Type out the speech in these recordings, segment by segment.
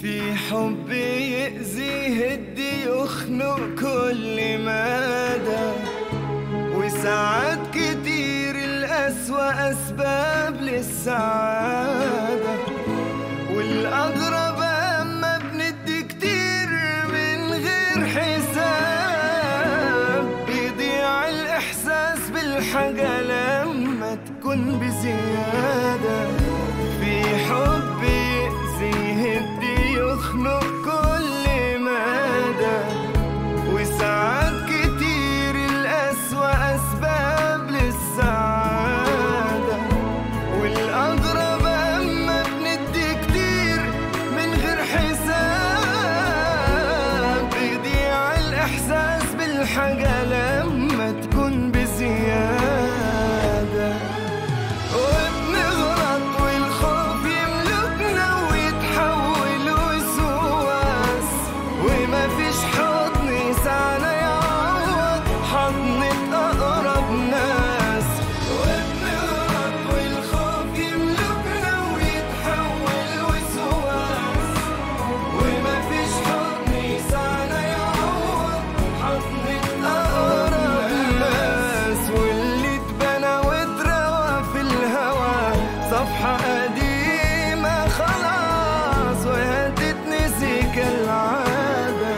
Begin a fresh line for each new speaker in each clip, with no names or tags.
في حب يأذي يهدي يخنق كل مدى وساعات كتير الأسوأ أسباب للسعادة والأغرب أما بندي كتير من غير حساب بيضيع الإحساس بالحاجة لما تكون بزيادة في حب يأذي يهدي يخنق كل مدى وساعات كتير الأسوأ أسباب للسعادة والأغرب أما بندي كتير من غير حساب بيضيع الإحساس بالحاجة لما تكون بزيادة وبنغلط والخوف يملكنا ويتحول وسواس وما فيش حضن يسعنا يعوض حضنة أقرب ناس وبنغلط والخوف يملكنا ويتحول وسواس وما فيش حضن يسعنا يعوض حضنة أقرب ناس واللي اتبنى واتروى في الهوى صفحة قديمة خلاص وهتتنسي كالعادة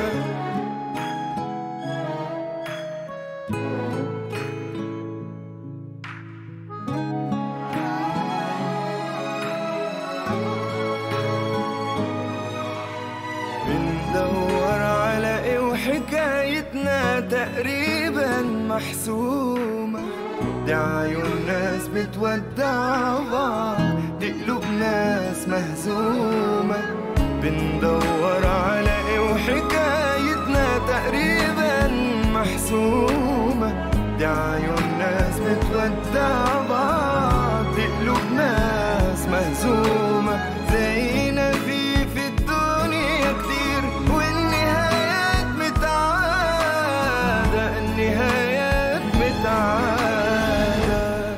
بندور على ايه وحكايتنا تقريبا محسومة دي عيون ناس بتودع بعض دي قلوب ناس مهزومة بندور على ايه وحكايتنا تقريبا محسومة دي عيون ناس بتودع بعض دي قلوب ناس مهزومة زينا في في الدنيا كتير والنهايات متعادة النهايات متعادة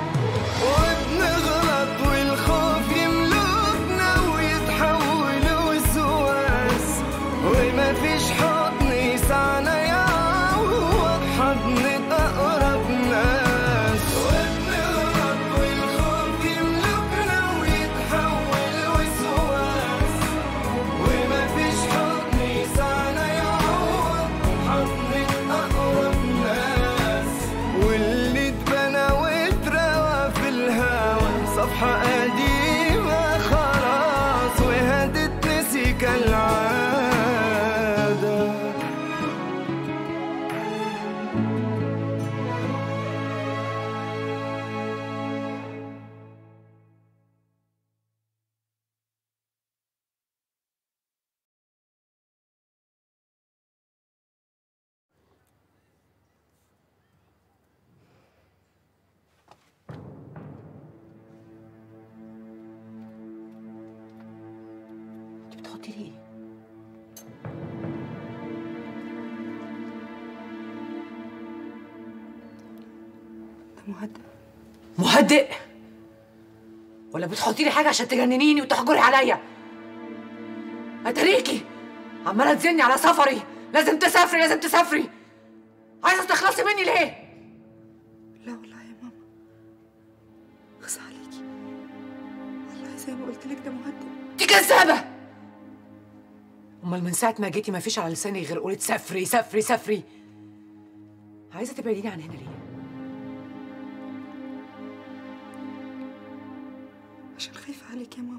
وبنغلط والخوف يملكنا ويتحول وسواس وما فيش حضن يسعنا يعوض حضن أقرب ناس وبنغلط والخوف يملكنا ويتحول وسواس وما فيش حضن يسعنا يعوض حضن أقرب ناس واللي اتبنى واتروى في الهوى صفحة قديمة خلاص وهتتنسي كالعادة
انت بتحطي لي ايه؟
ده مهدئ
مهدئ ولا بتحطي لي حاجه عشان تجننيني وتحجري عليا اتريكي عماله تزني على سفري لازم تسافري لازم تسافري عايزه تخلصي مني ليه
لا والله يا ماما خص عليكي والله زي ما قلت لك ده مهدئ
دي كذابه امال من ساعه ما جيتي ما فيش على لساني غير قولة سافري سافري سافري عايزه تبعديني عن هنا ليه
عشان خايفة عليك يا ماما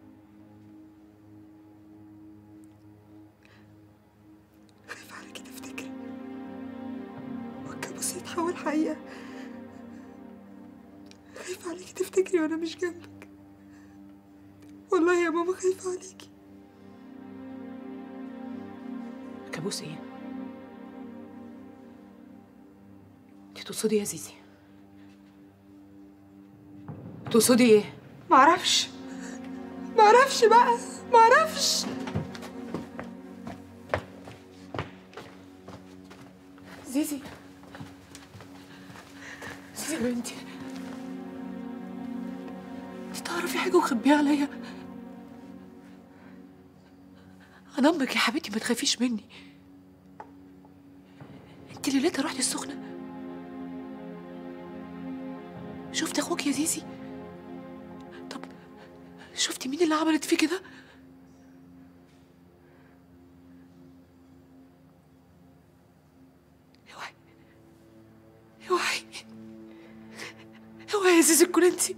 خايفة عليكي تفتكري والكابوس يتحول حقيقة خايفة عليكي تفتكري وأنا مش جنبك والله يا ماما خايفة عليكي
كابوس ايه انت تقصدي إيه يا زيزي تقصدي ايه
معرفش معرفش بقى معرفش
زيزي زيزي يا بنتي انت تعرفي حاجه وخبيها عليا انا امك يا حبيبتي ما تخافيش مني انت ليلتها رحتي السخنه شفت اخوك يا زيزي طب شفتي مين اللي عملت فيه كده اوعي اوعي اوعي يا زيزي تكون انتي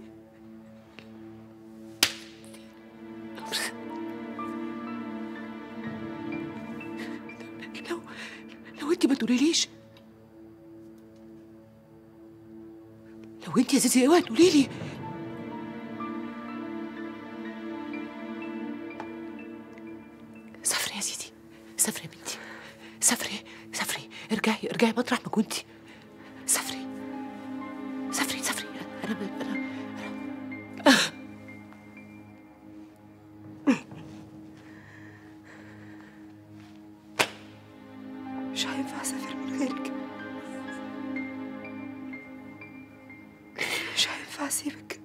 لو لو انت ما تقوليليش لو انت يا زيزي اوعي تقولي لي سافري يا سيدي سافري يا بنتي سافري سافري ارجعي ارجعي مطرح ما كنتي سافري سافري سافري انا ب... انا
مش هينفع اسافر من غيرك مش هينفع اسيبك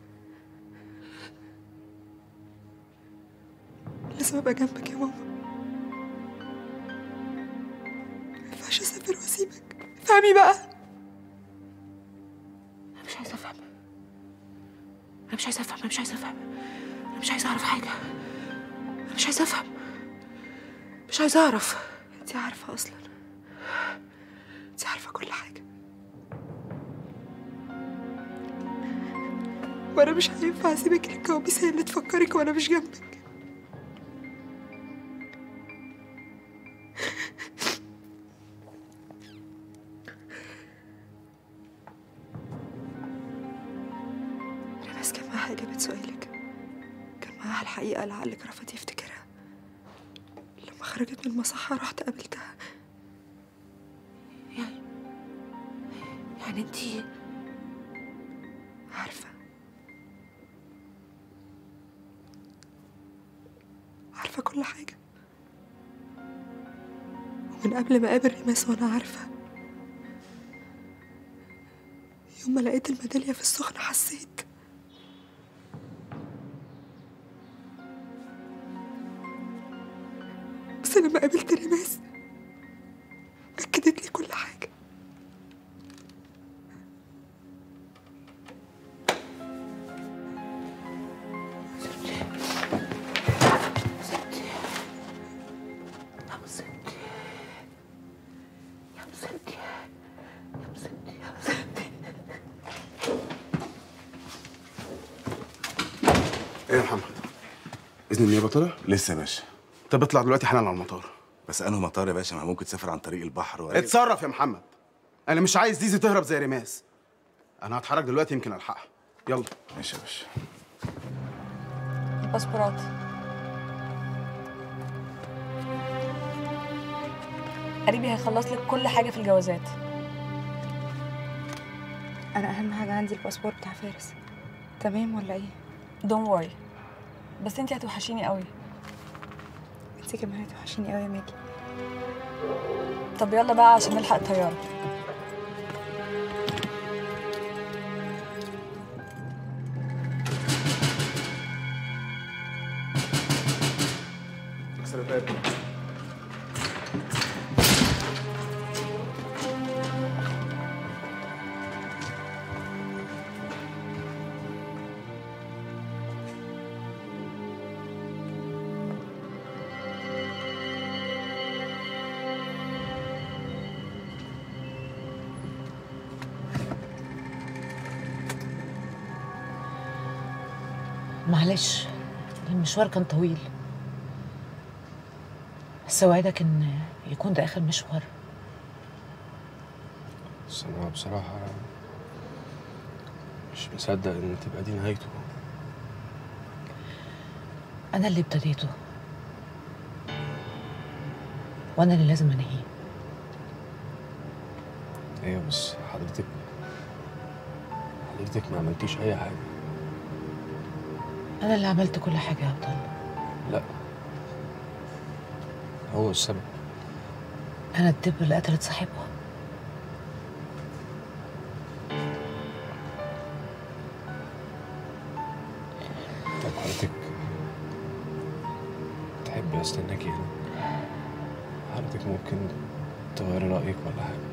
لازم ابقى جنبك يا ماما ما ينفعش اسافر واسيبك فهمي بقى
انا مش عايزه افهم انا مش عايزه افهم انا مش عايزه افهم انا مش عايزه اعرف حاجه انا مش عايزه افهم مش عايزه اعرف
انت عارفه اصلا انت عارفه كل حاجه وانا مش هينفع اسيبك الكوابيس هي اللي تفكرك وانا مش جنبك ريناس كان معاها إجابة سؤالك كان معاها الحقيقة اللي عقلك رفض يفتكرها لما خرجت من المصحة رحت قابلتها
يعني يعني انتي
عارفة عارفة كل حاجة ومن قبل ما أقابل ريماس وأنا عارفة يوم ما لقيت الميدالية في السخنة حسيت بس لما قابلت ريماس أكدت لي كل حاجة
يا مصيبتي يا مصيبتي يا مصيبتي يا مصيبتي
ايه يا محمد اذن النيابه طلع
لسه يا باشا
طب اطلع دلوقتي حالا على المطار
بس انه مطار يا باشا ما ممكن تسافر عن طريق البحر ولا
اتصرف يا محمد انا مش عايز ديزي تهرب زي ريماس انا هتحرك دلوقتي يمكن الحقها يلا
ماشي يا باشا
الباسبورات قريبي هيخلص لك كل حاجه في الجوازات
أنا أهم حاجة عندي الباسبور بتاع فارس تمام ولا إيه؟
دون worry بس انتي هتوحشيني قوي
انت كمان هتوحشيني قوي يا ماجي
طب يلا بقى عشان نلحق الطياره
اكسر الباب
معلش المشوار كان طويل بس اوعدك ان يكون ده اخر مشوار
بس انا بصراحة مش مصدق ان تبقى دي نهايته
انا اللي ابتديته وانا اللي لازم انهيه
ايوه بس حضرتك حضرتك ما عملتيش اي حاجة
انا اللي عملت كل حاجه يا عبد الله
لا هو السبب
انا الدب اللي قتلت صاحبها
طب حضرتك تحبي استنى مستناكي هنا حضرتك ممكن تغيري رأيك ولا حاجة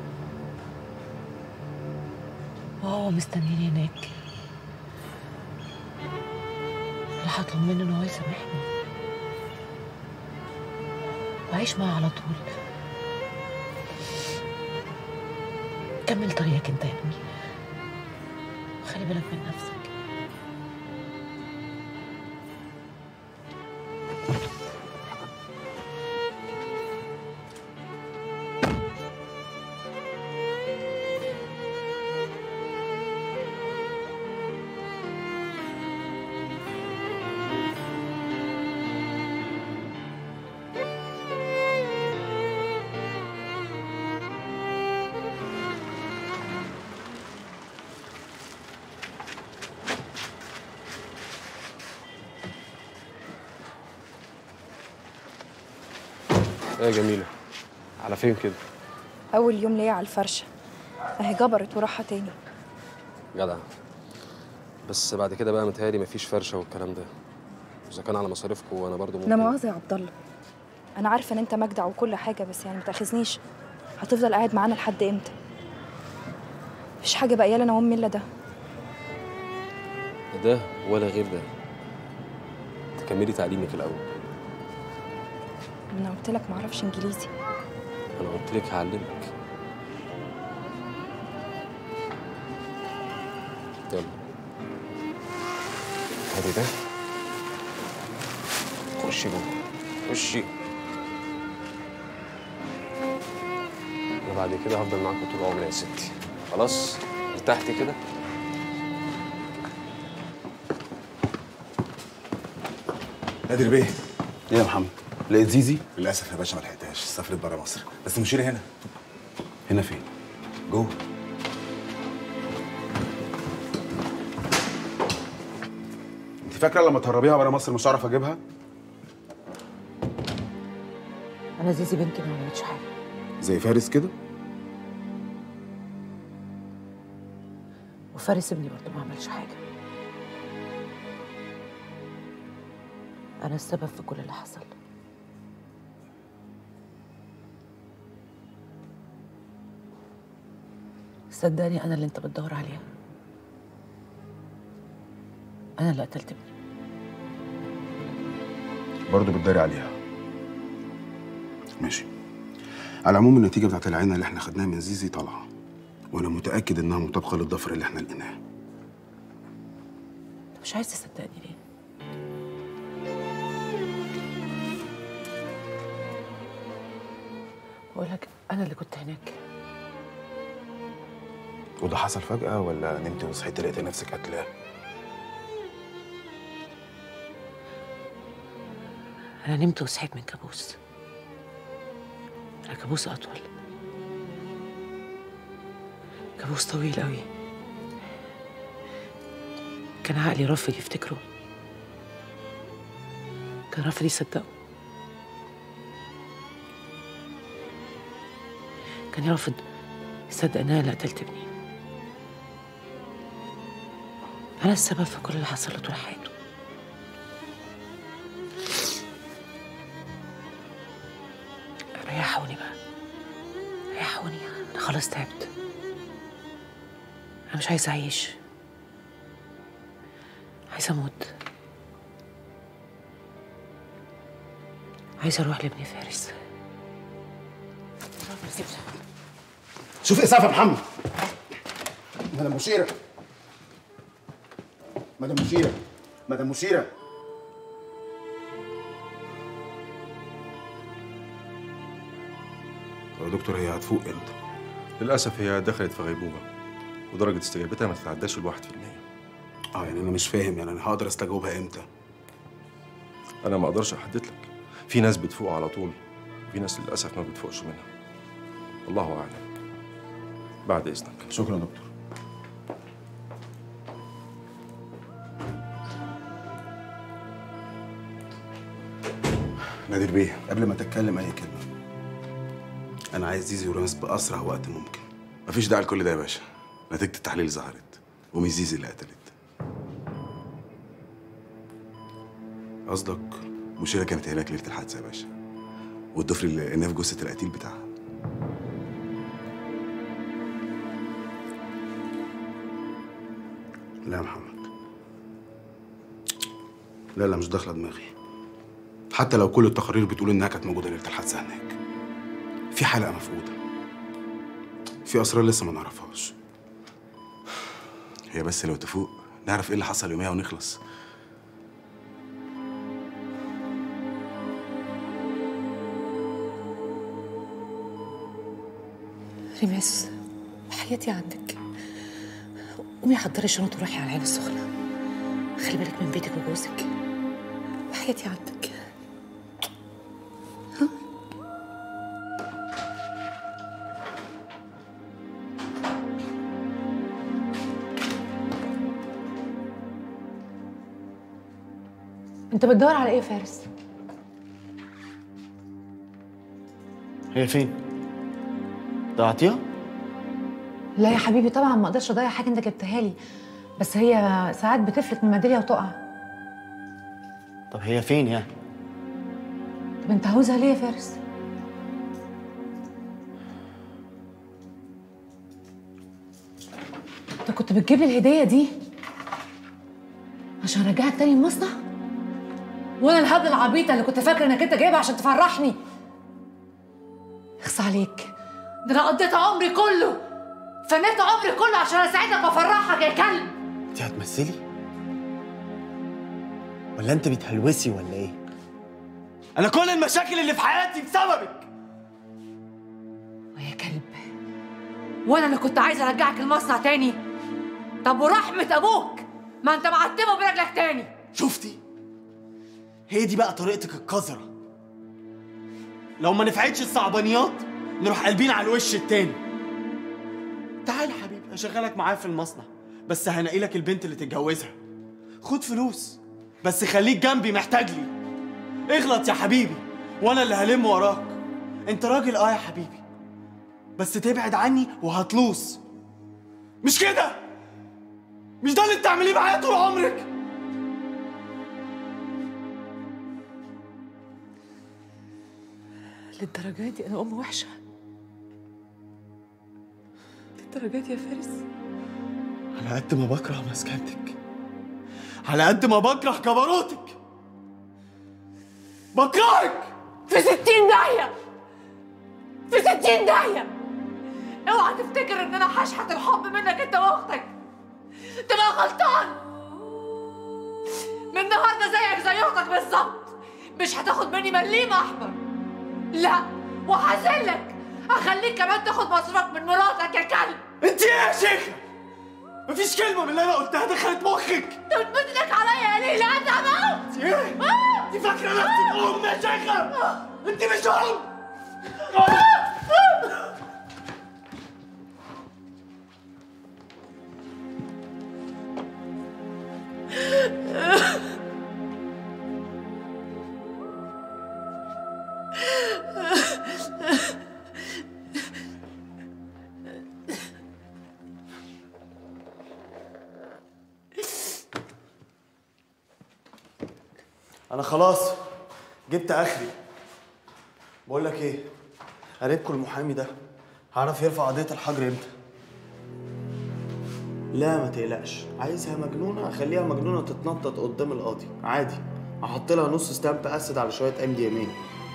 وهو مستنيني هناك انا هطلب منه ان هو يسامحني وعيش معاه على طول كمل طريقك انت يا ابني خلي بالك من نفسك
ايه يا جميلة على فين كده
أول يوم ليا على الفرشة أهي جبرت وراحة تاني
جدع بس بعد كده بقى متهيألي مفيش فرشة والكلام ده إذا كان على مصاريفكم وأنا برضو ممكن
لا مؤاخذة يا عبد الله أنا عارفة إن أنت مجدع وكل حاجة بس يعني متأخذنيش هتفضل قاعد معانا لحد إمتى؟ مفيش حاجة بقى أنا وأمي إلا ده
ده ولا غير ده تكملي تعليمك الأول
أنا قلت لك معرفش إنجليزي
أنا قلت لك هعلمك يلا هادي ده خشي جوه خشي أنا بعد كده هفضل معاكم طول عمري يا ستي خلاص ارتحتي كده
نادر بيه
ايه يا محمد لقيت زيزي
للاسف يا باشا ما لحقتهاش سافرت بره مصر بس مشيري هنا
هنا فين
جوه
انت فاكره لما تهربيها بره مصر مش هعرف اجيبها
انا زيزي بنتي ما عملتش حاجه
زي فارس كده
وفارس ابني برضه ما عملش حاجه انا السبب في كل اللي حصل صدقني انا اللي انت بتدور عليها انا اللي قتلت ابني
برضه بتداري عليها ماشي على العموم النتيجه بتاعت العينه اللي احنا خدناها من زيزي طالعه وانا متاكد انها مطابقه للضفر اللي احنا لقيناه
انت مش عايز تصدقني ليه بقول لك انا اللي كنت هناك
وده حصل فجاه ولا نمت وصحيت لقيت نفسك قتلاه
أنا نمت وصحيت من كابوس أنا كابوس أطول كابوس طويل أوي كان عقلي رافض يفتكره كان رافض يصدقه كان رافض يصدق إن أنا اللي قتلت ابني أنا السبب في كل اللي حصل له طول حياته ريحوني بقى ريحوني انا خلاص تعبت انا مش عايزه اعيش عايزه اموت عايزه اروح لابن فارس
شوف اسعاف يا محمد مدام مشيره مدام مشيره مدام مشيره يا دكتور هي هتفوق امتى؟
للأسف هي دخلت في غيبوبة ودرجة استجابتها ما تتعداش الواحد في المية
اه يعني انا مش فاهم يعني انا هقدر استجوبها امتى؟
أنا ما أقدرش أحدد لك في ناس بتفوق على طول وفي ناس للأسف ما بتفوقش منها الله أعلم بعد إذنك
شكرا يا دكتور نادر بيه قبل ما تتكلم اي كلمه انا عايز زيزي ورامز باسرع وقت ممكن
مفيش داعي لكل ده يا باشا نتيجه التحليل ظهرت ومش زيزي اللي قتلت
قصدك
مشيرة كانت هناك ليلة الحادثة يا باشا والضفر اللي لقيناه في جثة القتيل بتاعها
لا يا محمد لا لا مش داخله دماغي حتى لو كل التقارير بتقول انها كانت موجوده ليله الحادثه هناك في حلقه مفقوده في اسرار لسه ما نعرفهاش
هي بس لو تفوق نعرف ايه اللي حصل يوميها ونخلص
ريماس حياتي عندك قومي حضري الشنط وروحي على العين السخنة خلي بالك من بيتك وجوزك وحياتي عندك انت بتدور على ايه يا فارس؟
هي فين؟ ضيعتيها؟
لا يا حبيبي طبعا ما اقدرش اضيع حاجه انت جبتها لي بس هي ساعات بتفلت من الميداليه وتقع
طب هي فين يعني؟
طب انت عاوزها ليه يا فارس؟ انت كنت بتجيب لي الهديه دي عشان ارجعك تاني المصنع؟ وانا الهبله العبيطه اللي كنت فاكره انك انت جايبها عشان تفرحني اخص عليك ده انا قضيت عمري كله فنيت عمري كله عشان اساعدك وافرحك يا كلب
انت هتمثلي؟ ولا انت بتهلوسي ولا ايه؟ انا كل المشاكل اللي في حياتي بسببك
يا كلب وانا اللي كنت عايزه ارجعك المصنع تاني طب ورحمه ابوك ما انت معتمه برجلك تاني
شفتي؟ هي دي بقى طريقتك القذرة لو ما نفعتش الصعبانيات نروح قلبين على الوش التاني تعال يا حبيبي هشغلك معايا في المصنع بس هنقي لك البنت اللي تتجوزها خد فلوس بس خليك جنبي محتاج لي اغلط يا حبيبي وانا اللي هلم وراك انت راجل اه يا حبيبي بس تبعد عني وهتلوص مش كده مش ده اللي بتعمليه معايا طول عمرك
للدرجه دي انا ام وحشه للدرجه دي يا فارس
على قد ما بكره مسكنتك على قد ما بكره جبروتك بكرهك
في ستين داهية في ستين داهية اوعى تفتكر ان انا هشحت الحب منك انت واختك تبقى غلطان من النهارده زيك زي اختك بالظبط مش هتاخد مني مليم احمر لا وهذلك هخليك كمان تاخد مصروفك من مراتك يا كلب
انت ايه يا شيخه مفيش كلمه من اللي انا قلتها دخلت مخك
انت بتمدلك عليا يا ليلى انت هموت
انت ايه انت فاكره نفسك ام يا شيخه انت مش ام انا خلاص جبت اخري بقول لك ايه قريبكم المحامي ده هعرف يرفع قضيه الحجر امتى لا ما تقلقش عايزها مجنونه اخليها مجنونه تتنطط قدام القاضي عادي احط لها نص ستامب اسيد على شويه ام دي ام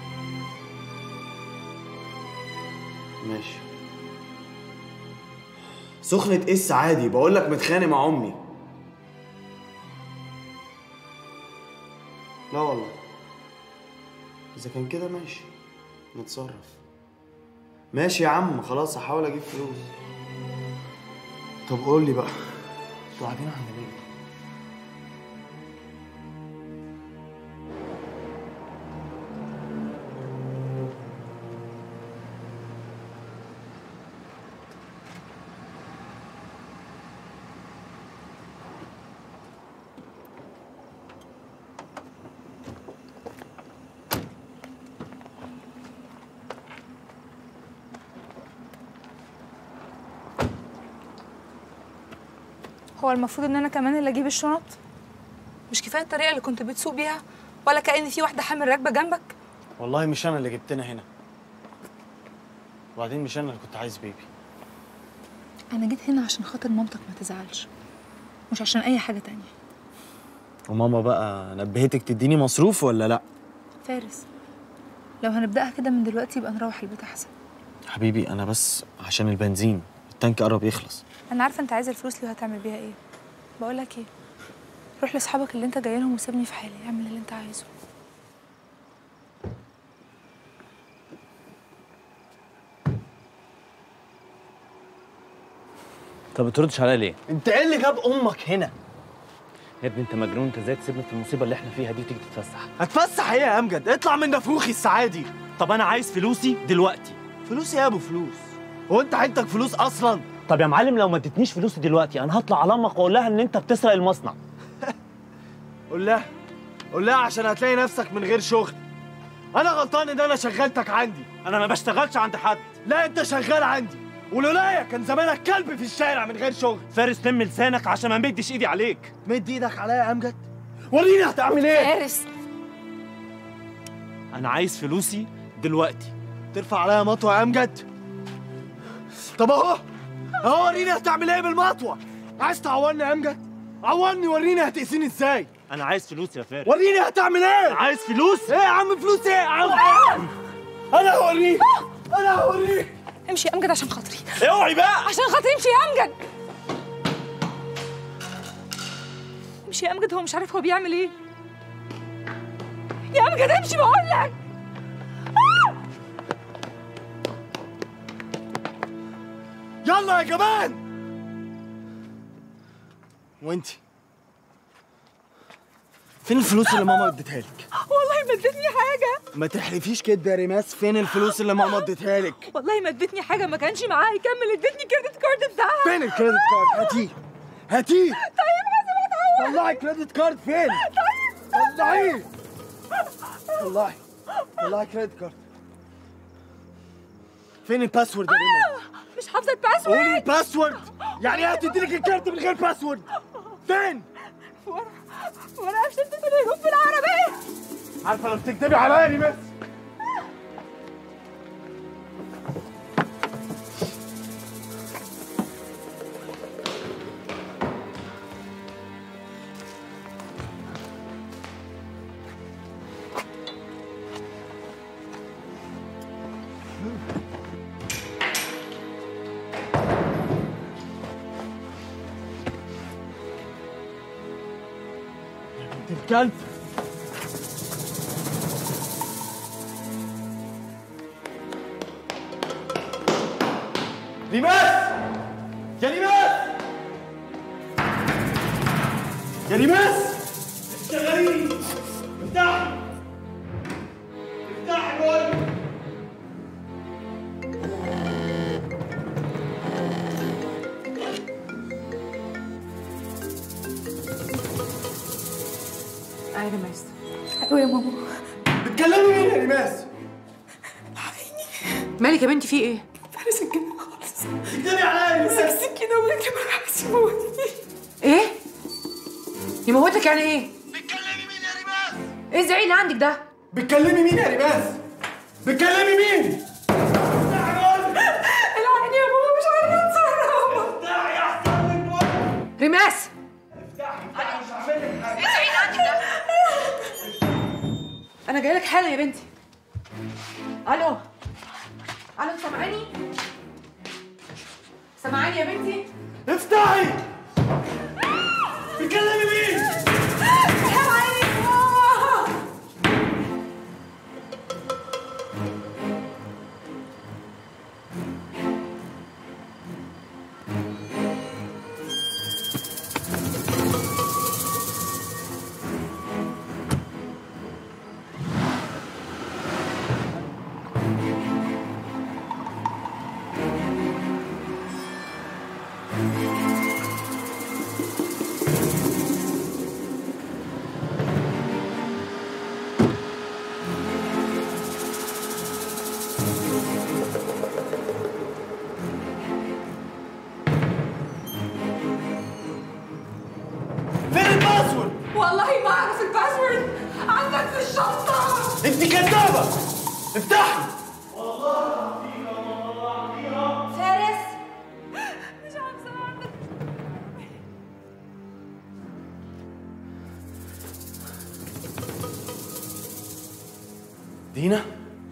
ماشي سخنة اس عادي بقول لك متخانق مع امي لا والله اذا كان كده ماشي نتصرف ماشي يا عم خلاص هحاول اجيب فلوس طب قول لي بقى انتوا قاعدين عند مين
هو المفروض ان انا كمان اللي اجيب الشنط مش كفايه الطريقه اللي كنت بتسوق بيها ولا كأن في واحدة حامل راكبة جنبك
والله مش انا اللي جبتنا هنا وبعدين مش انا اللي كنت عايز بيبي
أنا جيت هنا عشان خاطر مامتك ما تزعلش مش عشان أي حاجة تانية
وماما بقى نبهتك تديني مصروف ولا لا
فارس لو هنبدأها كده من دلوقتي يبقى نروح البيت أحسن
حبيبي انا بس عشان البنزين التانك قرب يخلص
أنا عارفة أنت عايز الفلوس دي وهتعمل بيها إيه بقول لك إيه روح لأصحابك اللي أنت جاي لهم وسيبني في حالي اعمل اللي أنت عايزه
طب بتردش عليا ليه؟
انت ايه اللي جاب امك هنا
يا ابني انت مجنون انت ازاي تسيبنا في المصيبه اللي احنا فيها دي وتيجي تتفسح؟
هتفسح ايه يا امجد اطلع من نافوخي السعادي طب انا عايز فلوسي دلوقتي فلوسي يا ابو فلوس هو انت عندك فلوس اصلا
طب يا معلم لو ما ادتنيش فلوسي دلوقتي انا هطلع على امك واقول لها ان انت بتسرق المصنع
قول لها قول لها عشان هتلاقي نفسك من غير شغل انا غلطان ان انا شغلتك عندي
انا ما بشتغلش عند حد
لا انت شغال عندي ولولايا كان زمانك كلب في الشارع من غير شغل
فارس لم لسانك عشان ما مدش ايدي عليك
مد ايدك عليا يا امجد وريني هتعمل ايه
فارس
انا عايز فلوسي دلوقتي ترفع عليا مطوه يا امجد طب اهو اهو وريني هتعمل ايه بالمطوه عايز تعورني يا امجد عورني وريني هتقسيني ازاي
انا عايز فلوس يا فارس
وريني هتعمل ايه
عايز فلوس
ايه يا عم فلوس ايه يا عم انا هوريك انا هوريك
امشي يا أمجد عشان خاطري
اوعي بقى
عشان خاطري امشي يا أمجد امشي يا أمجد هو مش عارف هو بيعمل إيه يا أمجد امشي بقول لك
يلا يا جبان وانتي فين الفلوس اللي ماما اديتها لك
والله ما ادتني حاجة
ما تحلفيش كده يا ريماس فين الفلوس اللي ماما اديتها لك
والله ما ادتني حاجة ما كانش معاها يكمل ادتني كريدت كارد بتاعها
فين الكريدت كارد هاتيه هاتيه
طيب حاسب هتعوض
طلعي الكريدت كارد فين طلعيه طلعي طلعي كريدت كارد فين الباسورد يا ريماس
مش حافظة الباسورد
قولي الباسورد يعني ايه هتديلك الكارت من غير باسورد فين
ورا ورا شلت الهجوم في العربية
عارفه لو بتكدبي عليا يا ريماس بنت الكلب ريماس يا ريماس يا ريماس اشتغلي افتحي افتحي بقول لك.
ايوه مايس
ايوه يا ماما
بتكلمي مين يا ريماس
مالك يا بنتي في ايه؟
فارس الجنة خالص
بتكدبي عليا يا ريماس
السكينة ويجري ما عايز يموتني
ايه؟ يموتك يعني ايه؟
بتكلمي مين يا ريماس
ايه الزعيق اللي عندك ده؟
بتكلمي مين يا ريماس بتكلمي مين
العين يا ماما مش عارفة اتصرف
افتحي احسن من بقول
ريماس
افتحي افتحي مش هعمل لك حاجه
ايه الزعيق اللي عندك ده؟ انا جاي لك حالا يا بنتي الو الو سامعاني؟ سامعاني يا بنتي؟
افتحي بتكلمي مين
حرام عليك يا ماما
انت كدابه افتحي
فارس
دينا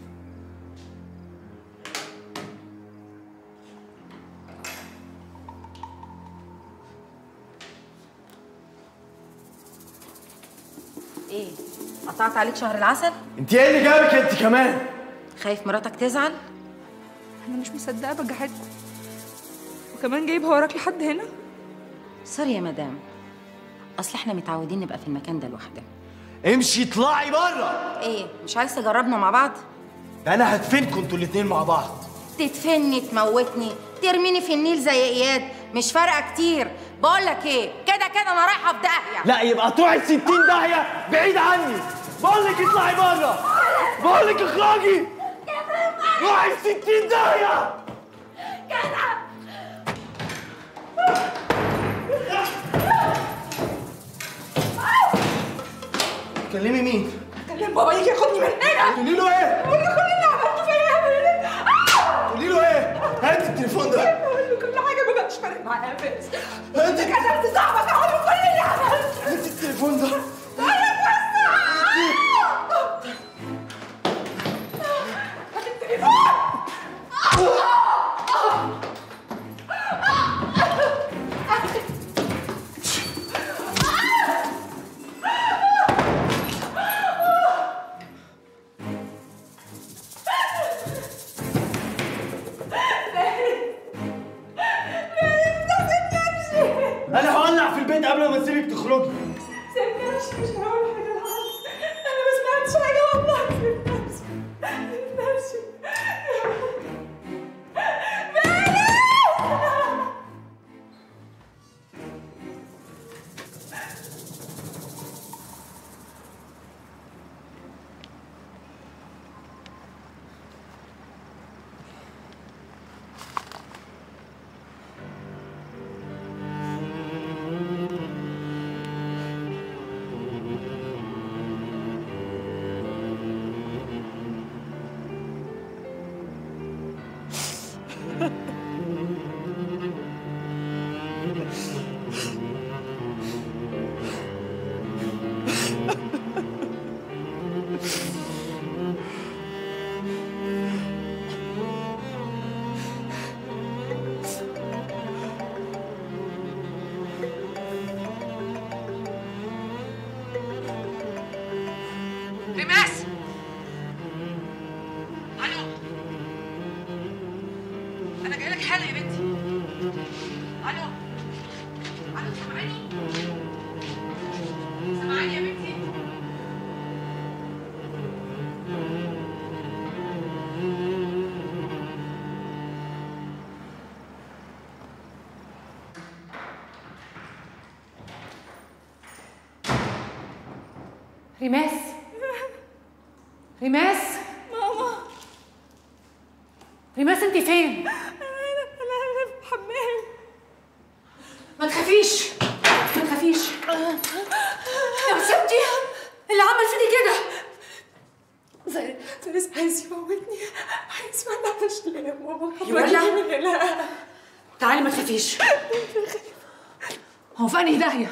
ايه قطعت عليك شهر العسل
انت ايه اللي جابك انت كمان
خايف مراتك تزعل
انا مش مصدقه بجحدكم وكمان جايبها وراك لحد هنا
سوري يا مدام اصل احنا متعودين نبقى في المكان ده لوحدنا
امشي اطلعي بره
ايه مش عايز تجربنا مع بعض
ده انا هدفنكم انتوا الاتنين مع بعض
تدفني تموتني ترميني في النيل زي اياد مش فارقه كتير بقول لك ايه كده كده انا رايحه في داهيه
لا يبقى تروحي 60 داهيه بعيد عني بقول لك اطلعي بره بقول لك اخرجي روحي 60 داهيه كلمي مين؟
كلم بابا يجي ياخدني من هنا
قولي له ايه؟
قول له كل اللي عملته فيا
قولي له ايه؟ هات التليفون ده
قول له كل حاجه ما بقاش فارق معايا يا فارس
هات
كسرت صاحبك اقول له كل اللي عملته
هات التليفون ده انا هولع في البيت قبل ما اسيبك تخرجي
سيبني امشي مش هقول حاجه لحد انا ما سمعتش حاجه والله سيبني امشي سيبني امشي
رماس الو انا جاي لك حالا يا بنتي الو الو سامعاني سامعاني يا بنتي ريماس ريماس
ماما
ريماس انت فين؟
انا انا في الحمام
ما تخافيش ما تخافيش يا مسبتي اللي عمل فيني كده
زي فارس عايز يموتني عايز يولع مش ليه يا ماما
يولع؟
خرجيني من هنا
تعالي ما تخافيش هو في انهي داهيه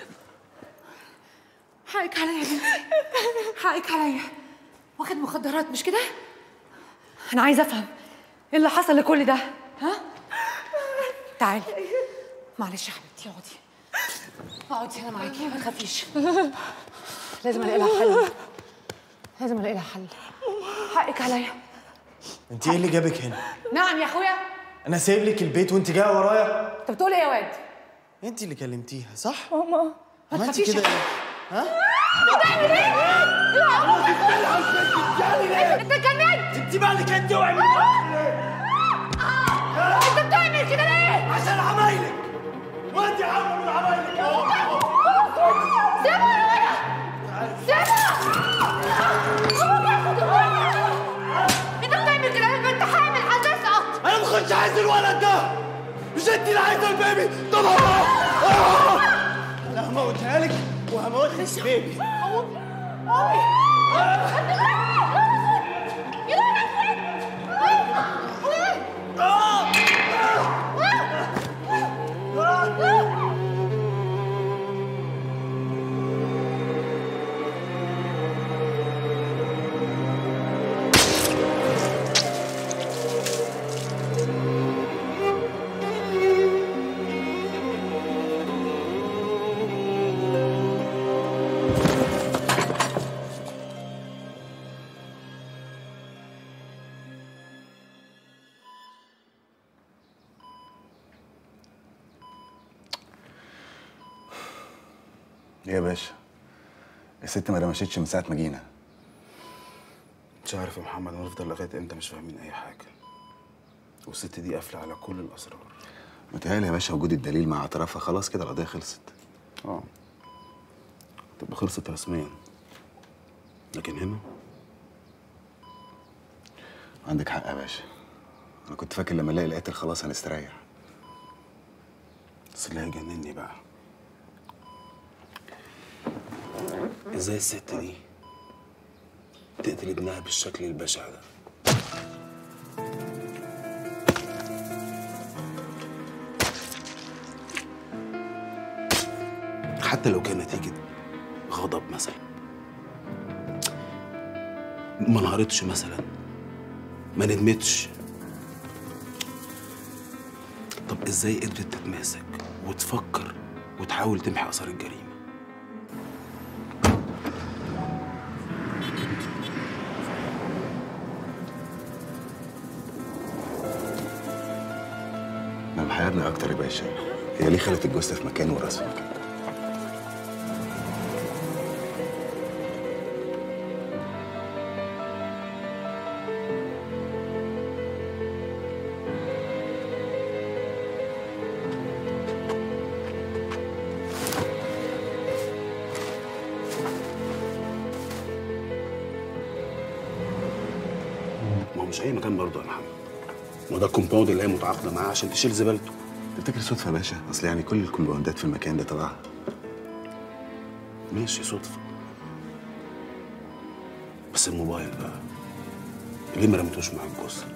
حقك عليا يا بنتي حقك عليا واخد مخدرات مش كده انا عايزه افهم ايه اللي حصل لكل ده ها تعالي معلش يا حبيبتي اقعدي اقعدي انا معاكي ما تخافيش لازم الاقي لها حل لازم الاقي لها حل حقك عليا
انت ايه اللي جابك هنا؟
نعم يا اخويا
انا سايب لك البيت وانت جايه ورايا
انت بتقول ايه يا واد
انت اللي كلمتيها صح؟
ماما
ما
عملتي
تخافيش
كده
يا
ايه؟ ها؟
بتعمل ايه؟ انت اتجننت
انت مالك انت اوعي من
انت بتعمل كده ليه؟
عشان عمايلك وانت عامله من عمايلك
سيبها يا ولد سيبها هو بياخد الولد انت بتعمل كده ليه؟ انت حامل هتسقط
انا ما كنتش عايز الولد ده مش انت اللي عايزه البيبي طب انا هموتها لك وهموت لك البيبي
امي
ايه يا باشا الست ما رمشتش من ساعه ما جينا
مش عارف يا محمد هنفضل لغايه امتى مش فاهمين اي حاجه والست دي قافله على كل الاسرار
متهيألي يا باشا وجود الدليل مع اعترافها خلاص كده القضيه خلصت
اه تبقى خلصت رسميا لكن هنا
عندك حق يا باشا انا كنت فاكر لما الاقي القاتل خلاص هنستريح
بس اللي هيجنني بقى ازاي الست دي تقتل ابنها بالشكل البشع ده حتى لو كان نتيجة غضب مثلا ما انهارتش مثلا ما ندمتش طب ازاي قدرت تتماسك وتفكر وتحاول تمحي اثار الجريمه
انا محيرني اكتر يا باشا هي ليه خلت الجثه في مكان والراس في مكان
ما هو مش اي مكان برضه يا محمد ما هو ده الكومباوند اللي هي متعاقده معاه عشان تشيل زبالته
تفتكر صدفه يا باشا اصل يعني كل الكومباوندات في المكان ده تبعها
ماشي صدفه بس الموبايل بقى ليه ما رميتوش مع الجثه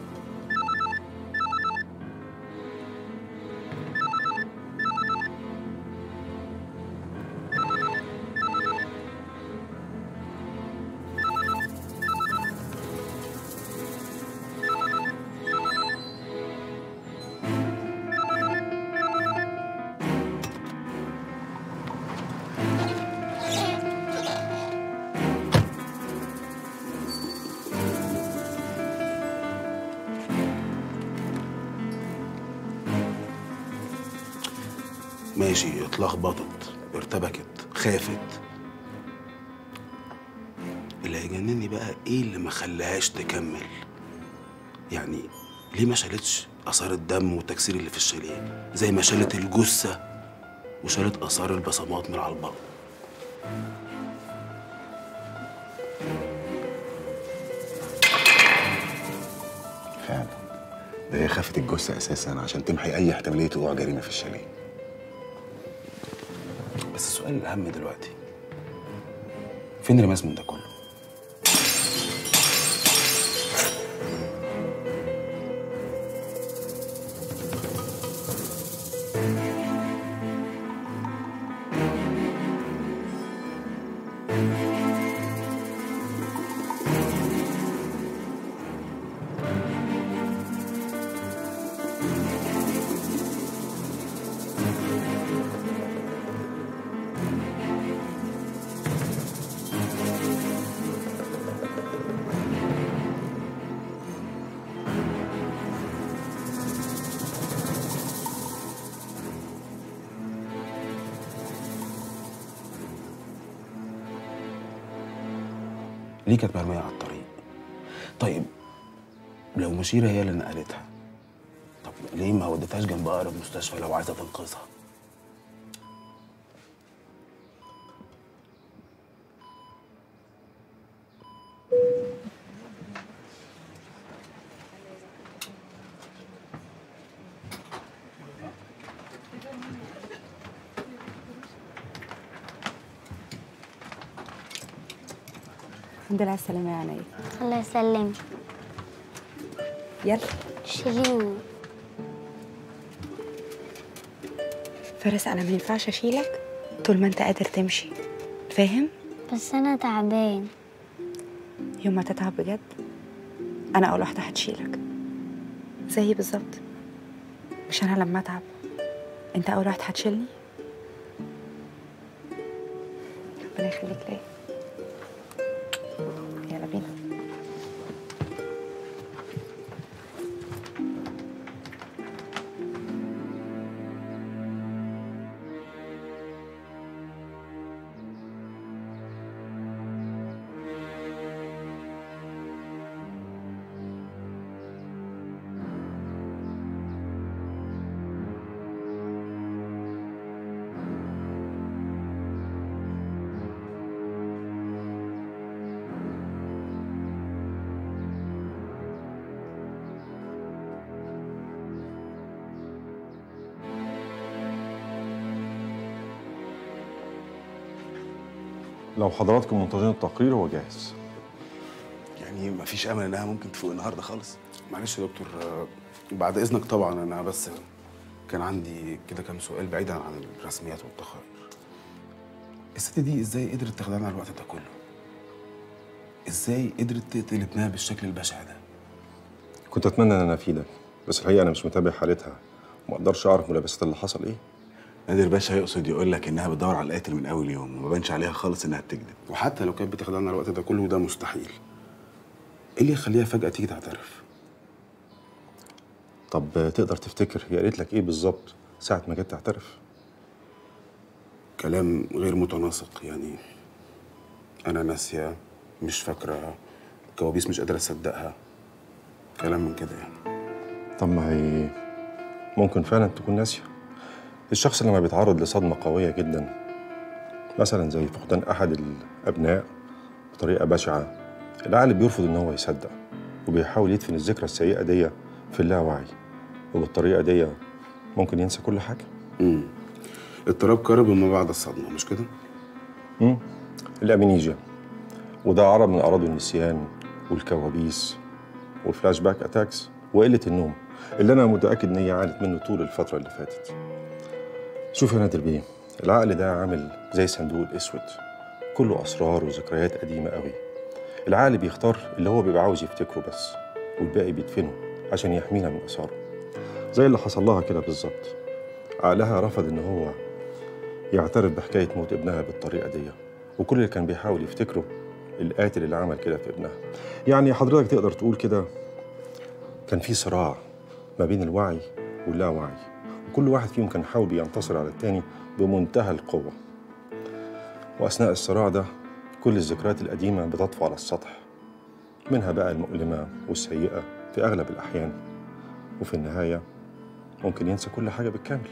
ماشي اتلخبطت ارتبكت خافت اللي هيجنني بقى ايه اللي ما خلاهاش تكمل يعني ليه ما شالتش اثار الدم والتكسير اللي في الشاليه زي ما شالت الجثه وشالت اثار البصمات من على الباب
فعلا ده هي خافت الجثه اساسا عشان تمحي اي احتماليه وقوع جريمه في الشاليه
بس السؤال الاهم دلوقتي فين رماس من ده كله ليه كانت مرمية على الطريق؟ طيب لو مشيرة هي اللي نقلتها طب ليه ما ودتهاش جنب أقرب مستشفى لو عايزة تنقذها؟
الحمد لله على السلامة يا عينيا
الله يسلمك
يلا
شيليني
فارس أنا ما ينفعش أشيلك طول ما أنت قادر تمشي فاهم؟
بس أنا تعبان
يوم ما تتعب بجد أنا أول واحدة هتشيلك زيي بالظبط مش أنا لما أتعب أنت أول واحد هتشيلني ربنا يخليك ليا يلا بينا
لو حضراتكم منتظرين التقرير هو جاهز
يعني مفيش امل انها ممكن تفوق النهارده خالص معلش يا دكتور آه، بعد اذنك طبعا انا بس كان عندي كده كام سؤال بعيدا عن الرسميات والتقارير الست دي ازاي قدرت تخدعنا الوقت ده كله ازاي قدرت تقتل ابنها بالشكل البشع ده
كنت اتمنى ان انا افيدك بس الحقيقه انا مش متابع حالتها وما اقدرش اعرف ملابسات اللي حصل ايه
نادر باشا يقصد يقول لك انها بتدور على القاتل من اول يوم وما بانش عليها خالص انها بتكذب وحتى لو كانت بتخدعنا الوقت ده كله ده مستحيل ايه اللي يخليها فجاه تيجي تعترف
طب تقدر تفتكر هي قالت لك ايه بالظبط ساعه ما جت تعترف
كلام غير متناسق يعني انا ناسيه مش فاكره كوابيس مش قادره اصدقها كلام من كده يعني
طب ما هي ممكن فعلا تكون ناسيه الشخص لما بيتعرض لصدمه قويه جدا مثلا زي فقدان احد الابناء بطريقه بشعه العقل بيرفض ان هو يصدق وبيحاول يدفن الذكرى السيئه دي في اللاوعي وبالطريقه دي ممكن ينسى كل حاجه
امم اضطراب قارب ما بعد الصدمه مش كده
امم الامنيجيا وده عرض من اعراض النسيان والكوابيس والفلاش باك اتاكس وقله النوم اللي انا متاكد ان هي عانت منه طول الفتره اللي فاتت شوف يا نادر بيه العقل ده عامل زي الصندوق الاسود كله اسرار وذكريات قديمه قوي العقل بيختار اللي هو بيبقى عاوز يفتكره بس والباقي بيدفنه عشان يحمينا من اثاره زي اللي حصل لها كده بالظبط عقلها رفض ان هو يعترف بحكايه موت ابنها بالطريقه دي وكل اللي كان بيحاول يفتكره القاتل اللي عمل كده في ابنها يعني حضرتك تقدر تقول كده كان في صراع ما بين الوعي واللاوعي وكل واحد فيهم كان حاول بينتصر على التاني بمنتهى القوة وأثناء الصراع ده كل الذكريات القديمة بتطفو على السطح منها بقى المؤلمة والسيئة في أغلب الأحيان وفي النهاية ممكن ينسى كل حاجة بالكامل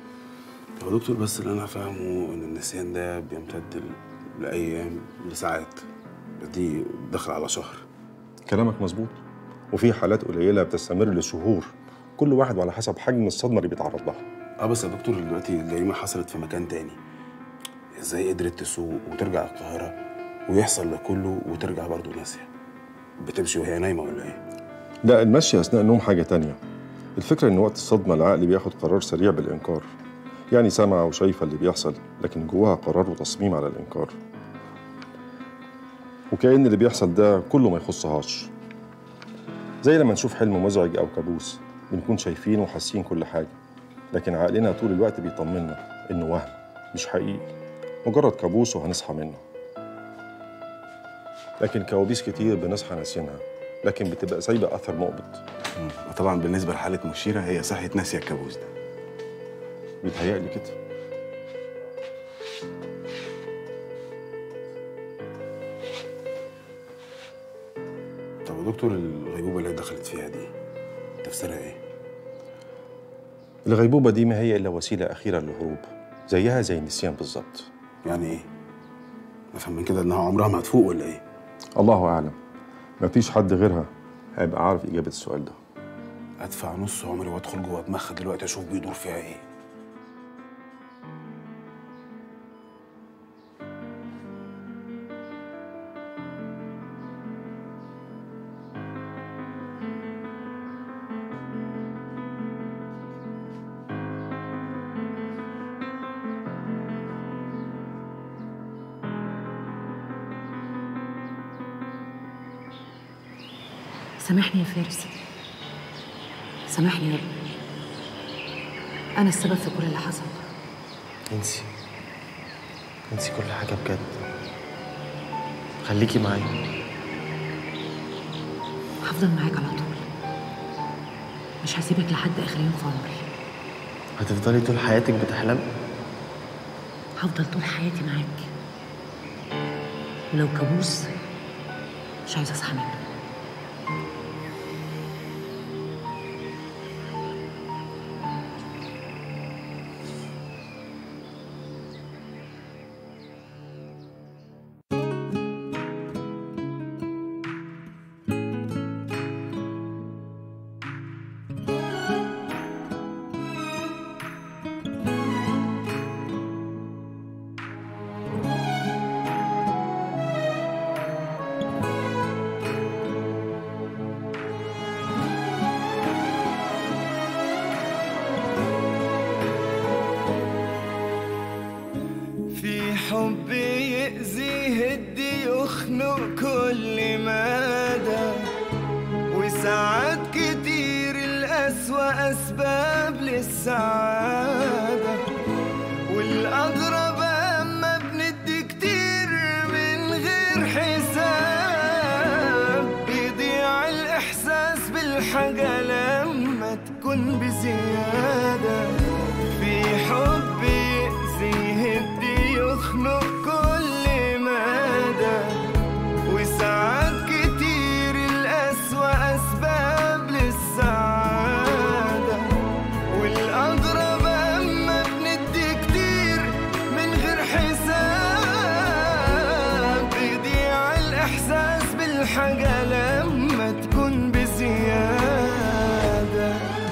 هو دكتور بس اللي انا فاهمه ان النسيان ده بيمتد ل- لايام لساعات دي داخل على شهر
كلامك مظبوط وفي حالات قليلة بتستمر لشهور كل واحد وعلى حسب حجم الصدمة اللي بيتعرض لها
اه بس يا دكتور دلوقتي الجريمه حصلت في مكان تاني ازاي قدرت تسوق وترجع القاهره ويحصل ده كله وترجع برضه ناسيه بتمشي وهي نايمه ولا ايه
لا المشي أثناء النوم حاجة تانية الفكرة إن وقت الصدمة العقل بياخد قرار سريع بالإنكار يعني سامعة وشايفة اللي بيحصل لكن جواها قرار وتصميم على الإنكار وكأن اللي بيحصل ده كله ما يخصهاش زي لما نشوف حلم مزعج أو كابوس بنكون شايفين وحاسين كل حاجة لكن عقلنا طول الوقت بيطمنا إنه وهم مش حقيقي مجرد كابوس وهنصحى منه لكن كوابيس كتير بنصحى ناسينها لكن بتبقى سايبة أثر مؤبط
وطبعا بالنسبه لحاله مشيره هي صحت ناسيه الكابوس ده
بيتهيألي كده
طب يا دكتور الغيبوبه اللي هي دخلت فيها دي تفسيرها ايه
الغيبوبة دي ما هي إلا وسيلة أخيرة للهروب زيها زي النسيان بالظبط
يعني إيه؟ أفهم من كده إنها عمرها ما هتفوق ولا إيه؟
الله أعلم مفيش حد غيرها هيبقى عارف إجابة السؤال ده
ادفع نص عمري وادخل جوه دماغها دلوقتي اشوف بيدور فيها ايه
سامحني يا فارس سامحني يا رب أنا السبب في كل اللي حصل
انسي انسي كل حاجة بجد خليكي معايا
هفضل معاك على طول مش هسيبك لحد آخر يوم في عمري
هتفضلي طول حياتك بتحلمي
هفضل طول حياتي معاك ولو كابوس مش عايزة أصحى منه
يخنق كل مدى وساعات كتير الأسوأ أسباب للسعادة والأغرب أما بندي كتير من غير حساب بيضيع الإحساس بالحاجة لما تكون بزيادة في حب يأذي يهدي يخنق كل مدى وساعات كتير الأسوأ أسباب للسعادة والأغرب أما بندي كتير من غير حساب بيضيع الإحساس بالحاجة لما تكون بزيادة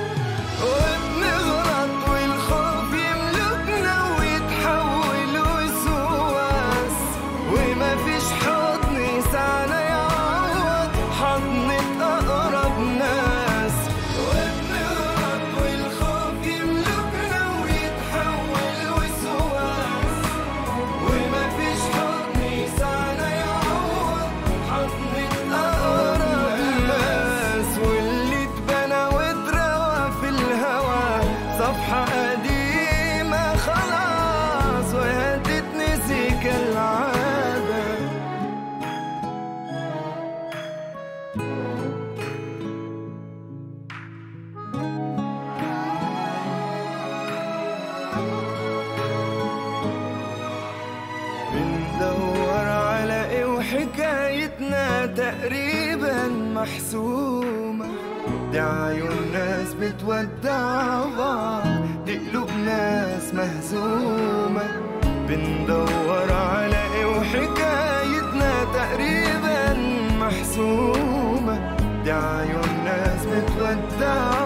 وبنغلط والخوف يملكنا ويتحول وسواس وما فيش حضن يسعنا يعوض حضنة أقرب ناس وبنغلط والخوف يملكنا ويتحول وسواس وما فيش حضن يسعنا يعوض حضنة أقرب ناس واللي اتبنى واتروى في الهوى صفحة قديمة خلاص وهي تتنسي كالعادة بندور على ايه وحكايتنا تقريبا محسومة دي عيون ناس بتودع بعض دي قلوب ناس مهزومة بندور على ايه وحكايتنا تقريبا محسومة دي عيون ناس بتودع